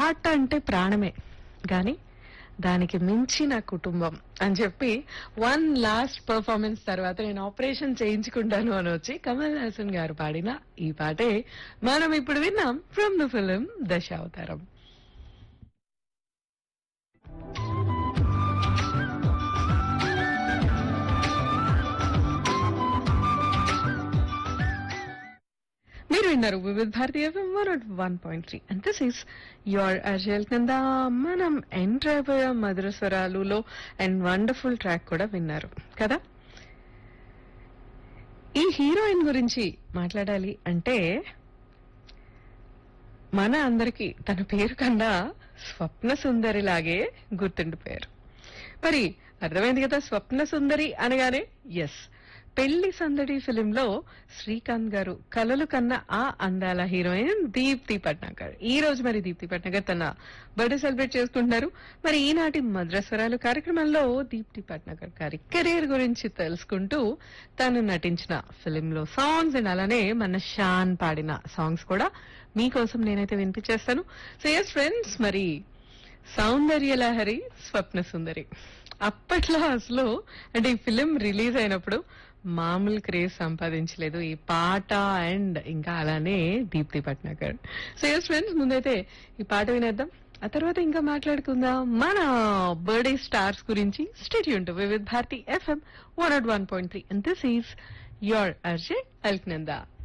పాట అంటే ప్రాణమే గాని దానికి మించిన కుటుంబం అని చెప్పి వన్ లాస్ట్ పర్ఫార్మెన్స్ తర్వాత నేను ఆపరేషన్ చేయించుకుంటాను అని వచ్చి కమల్ హాసన్ గారు పాడిన ఈ పాటే మనం ఇప్పుడు విన్నాం ఫ్రమ్ ద ఫిలిం దశావతారం మీరు విన్నారు వివిధ భారతీయ one one point three and this is your అజయల్ కింద మనం ఎంటర్ అయిపోయాం మధుర స్వరాలులో అండ్ వండర్ఫుల్ ట్రాక్ కూడా విన్నారు కదా ఈ హీరోయిన్ గురించి మాట్లాడాలి అంటే మన అందరికి తన పేరు కన్నా స్వప్న సుందరి లాగే గుర్తుండిపోయారు మరి అర్థమైంది కదా స్వప్న సుందరి అనగానే ఎస్ పెళ్లి సందడి ఫిలింలో శ్రీకాంత్ గారు కలలు కన్న ఆ అందాల హీరోయిన్ దీప్తి పట్నాకర్ ఈ రోజు మరి దీప్తి పట్నాకర్ తన బర్త్డే సెలబ్రేట్ చేసుకుంటున్నారు మరి ఈనాటి మద్రస్వరాలు కార్యక్రమంలో దీప్తి పట్నాకర్ గారి కెరీర్ గురించి తెలుసుకుంటూ తను నటించిన ఫిలింలో సాంగ్స్ అండ్ అలానే మన షాన్ పాడిన సాంగ్స్ కూడా మీకోసం నేనైతే వినిపించేస్తాను సో ఎస్ ఫ్రెండ్స్ మరి సౌందర్య లహరి స్వప్న సుందరి అప్పట్లో అసలు అంటే ఈ ఫిలిం రిలీజ్ అయినప్పుడు మామూలు క్రేజ్ సంపాదించలేదు ఈ పాట అండ్ ఇంకా అలానే Deepthi Patnakar so yes friends ముందైతే ఈ పాట వినేద్దాం ఆ తర్వాత ఇంకా మాట్లాడుకుందాం మన బర్త్డే స్టార్స్ గురించి stay tuned with Bharati FM one nought one point three and this is your RJ Alaknanda